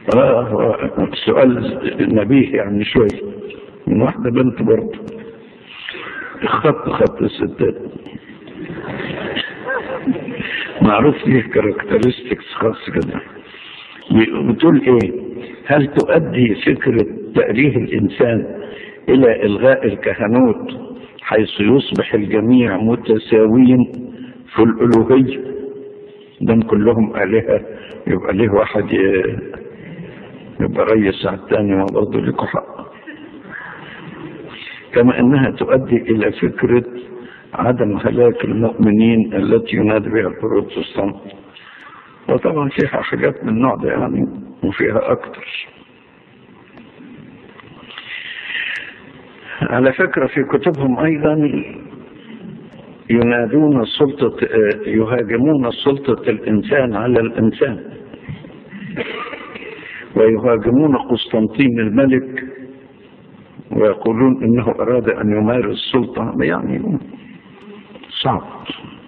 آه سؤال نبيه يعني شوي من واحدة بنت برضه خط خط الستات معروف ليه كاركترستكس خاص كده بتقول ايه هل تؤدي فكرة تأليه الإنسان إلى إلغاء الكهنوت حيث يصبح الجميع متساويين في الألوهية دم كلهم آلهة يبقى ليه واحد يبقى ريس على الثاني ما برضه لكم حق كما أنها تؤدي إلى فكرة عدم هلاك المؤمنين التي ينادي بها البروتستانت وطبعا فيها حاجات من النوع ده يعني وفيها أكتر على فكرة في كتبهم أيضا ينادون سلطة يهاجمون سلطة الإنسان على الإنسان ويهاجمون قسطنطين الملك ويقولون إنه أراد أن يمارس سلطة يعني صعب